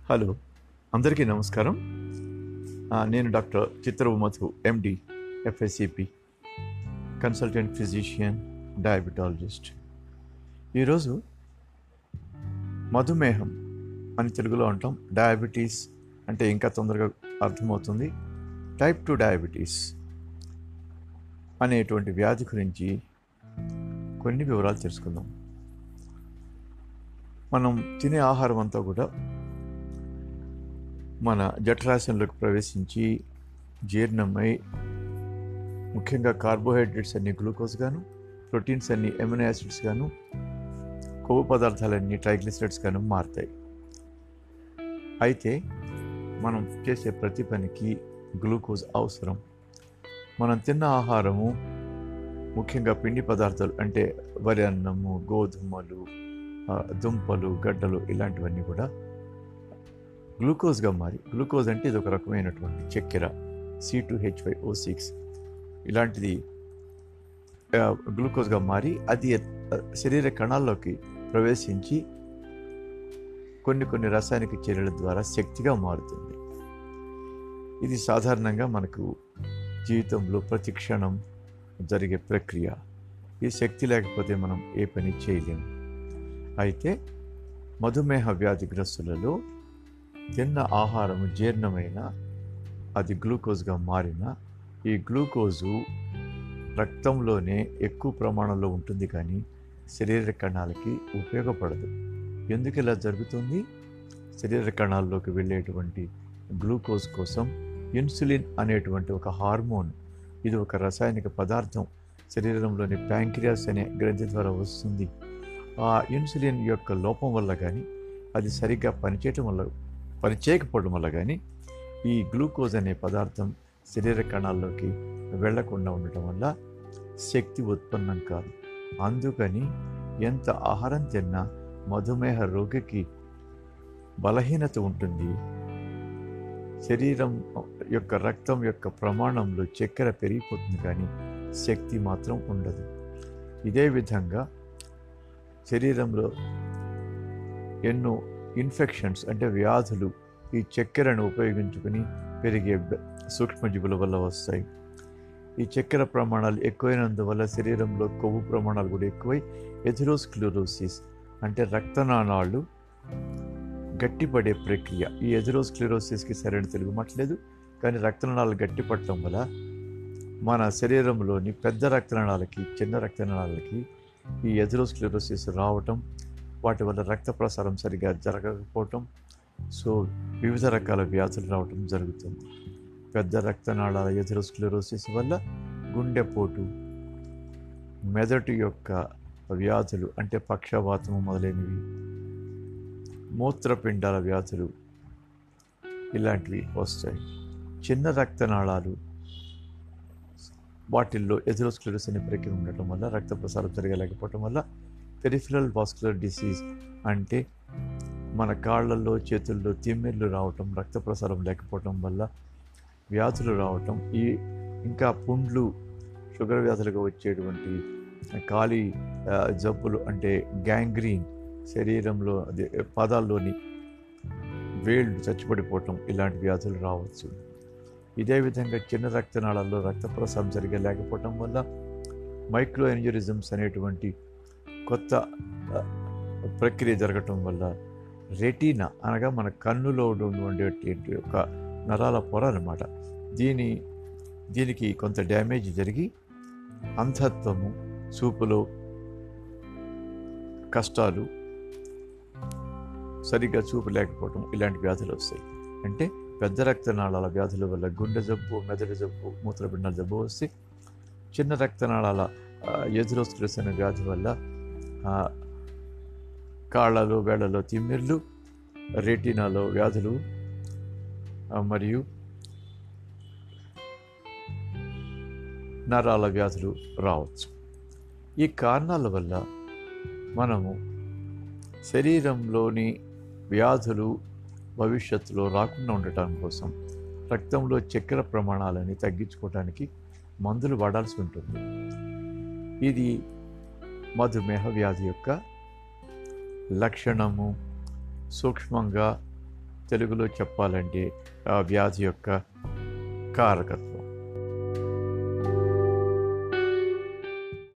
hello అందరికీ నమస్కారం ఆ, నేను doctor Chitravu Madhu MD FSCP consultant physician diabetologist ఈరోజు మధుమేహం అని తెలుగులో అంటాం డయాబెటీస్ అంటే ఇంకా తొందరగా అర్థమవుతుంది టైప్ టూ డయాబెటీస్ అనేటువంటి వ్యాధి గురించి కొన్ని వివరాలు తెలుసుకుందాం మనం తినే ఆహారం అంతా కూడా మన జఠరాశయంలోకి ప్రవేశించి జీర్ణమై ముఖ్యంగా కార్బోహైడ్రేట్స్ అన్ని గ్లూకోజ్ గాను ప్రోటీన్స్ అన్ని ఎమినో యాసిడ్స్ గాను కొవ్వు పదార్థాలన్నీ ట్రైగ్లిసరైడ్స్ గాను మారుతాయి అయితే మనం చేసే ప్రతి పనికి గ్లూకోజ్ అవసరం మనం తిన్న ఆహారము ముఖ్యంగా పిండి పదార్థాలు అంటే వరి అన్నము గోధుమలు ఆ, దుంపలు గడ్డలు ఇలాంటివన్నీ కూడా గ్లూకోజ్గా మారి గ్లూకోజ్ అంటే ఇది ఒక రకమైనటువంటి చక్కెర C two H five O six ఇలాంటిది ఆ, గ్లూకోజ్గా మారి అది ఆ, శరీర కణాల్లోకి ప్రవేశించి కొన్ని కొన్ని రాసాయనిక చర్యల ద్వారా శక్తిగా మారుతుంది ఇది సాధారణంగా మనకు జీవితంలో ప్రతి క్షణం జరిగే ప్రక్రియ ఈ శక్తి లేకపోతే మనం ఏ పని చేయలేము అయితే మధుమేహ వ్యాధిగ్రస్తులలో తిన్న ఆహారం జీర్ణమైన అది గ్లూకోజ్గా మారిన ఈ గ్లూకోజు రక్తంలోనే ఎక్కువ ప్రమాణంలో ఉంటుంది కానీ శరీర కణాలకి ఉపయోగపడదు ఎందుకు ఇలా జరుగుతుంది శరీర కణాల్లోకి వెళ్ళేటువంటి గ్లూకోజ్ కోసం ఇన్సులిన్ అనేటువంటి ఒక హార్మోన్ ఇది ఒక రసాయనిక పదార్థం శరీరంలోని ప్యాంక్రియాస్ అనే గ్రంథి ద్వారా వస్తుంది ఆ ఇన్సులిన్ యొక్క లోపం వల్ల కానీ అది సరిగ్గా పనిచేయటం వల్ల పనిచేయకపోవడం వల్ల కానీ ఈ గ్లూకోజ్ అనే పదార్థం శరీర కణాల్లోకి వెళ్లకుండా ఉండటం వల్ల శక్తి ఉత్పన్నం కాదు అందుకని ఎంత ఆహారం తిన్నా మధుమేహ రోగికి బలహీనత ఉంటుంది శరీరం యొక్క రక్తం యొక్క ప్రమాణంలో చక్కెర పెరిగిపోతుంది కానీ శక్తి మాత్రం ఉండదు ఇదే విధంగా శరీరంలో ఎన్నో ఇన్ఫెక్షన్స్ అంటే వ్యాధులు ఈ చక్కెరను ఉపయోగించుకుని పెరిగే బ- సూక్ష్మజీవుల వల్ల వస్తాయి ఈ చక్కెర ప్రమాణాలు ఎక్కువైనందువల్ల శరీరంలో కొవ్వు ప్రమాణాలు కూడా ఎక్కువై ఎథిరోస్క్లెరోసిస్ అంటే రక్తనాళాలు గట్టిపడే ప్రక్రియ ఈ ఎథిరోస్క్లెరోసిస్కి సరైన తెలుగు మాట్లేదు కానీ రక్తనాళాలు గట్టిపడటం వల్ల మన శరీరంలోని పెద్ద రక్తనాళాలకి చిన్న రక్తనాళాలకి ఈ ఎథిరోస్క్లెరోసిస్ రావటం వాటి వల్ల రక్త ప్రసారం సరిగా జరగకపోవటం సో వివిధ రకాల వ్యాధులు రావటం జరుగుతుంది పెద్ద రక్తనాళాల ఎథిరోస్క్లెరోసిస్ వల్ల గుండెపోటు మెదడు యొక్క వ్యాధులు అంటే పక్షవాతము మొదలైనవి మూత్రపిండాల వ్యాధులు ఇలాంటివి వస్తాయి చిన్న రక్తనాళాలు వాటిల్లో ఎథిరోస్క్లెరోస్ అనే ప్రక్రియ ఉండటం వల్ల రక్త ప్రసారం జరగలేకపోవటం వల్ల పెరిఫిరల్ వాస్కులర్ డిసీజ్ అంటే మన కాళ్ళల్లో చేతుల్లో తిమ్మిర్లు రావటం రక్త ప్రసారం లేకపోవటం వల్ల వ్యాధులు రావటం ఈ ఇంకా పుండ్లు షుగర్ వ్యాధులుగా వచ్చేటువంటి ఖాళీ ఆ, జబ్బులు అంటే గ్యాంగ్రీన్ శరీరంలో అదే పాదాల్లోని వేళ్ళు చచ్చిపడిపోవటం ఇలాంటి వ్యాధులు రావచ్చు ఇదే విధంగా చిన్న రక్తనాళాల్లో రక్త ప్రసారం సరిగా లేకపోవటం వల్ల మైక్రో ఎన్యూరిజమ్స్ అనేటువంటి కొత్త ఆ, ప్రక్రియ జరగటం వల్ల రెటీనా అనగా మన కన్నులో ఉండేటువంటి ఒక నరాల పొర అన్నమాట దీని దీనికి కొంత డ్యామేజ్ జరిగి అంధత్వము చూపులో కష్టాలు సరిగ్గా చూపు లేకపోవటం ఇలాంటి వ్యాధులు వస్తాయి అంటే పెద్ద రక్తనాళాల వ్యాధుల వల్ల గుండె జబ్బు మెదడు జబ్బు మూత్రపిండాల జబ్బు వస్తే చిన్న రక్తనాళాల ఎదురోస్క్లెస్ అనే వ్యాధి వల్ల ఆ, కాళ్ళలో వేళ్లలో తిమ్మిర్లు రెటీనాలో వ్యాధులు ఆ, మరియు నరాల వ్యాధులు రావచ్చు ఈ కారణాల వల్ల మనము శరీరంలోని వ్యాధులు భవిష్యత్తులో రాకుండా ఉండటం కోసం రక్తంలో చక్కెర ప్రమాణాలని తగ్గించుకోవడానికి మందులు వాడాల్సి ఉంటుంది ఇది మధుమేహ వ్యాధి యొక్క లక్షణము సూక్ష్మంగా తెలుగులో చెప్పాలంటే ఆ వ్యాధి యొక్క కారకత్వం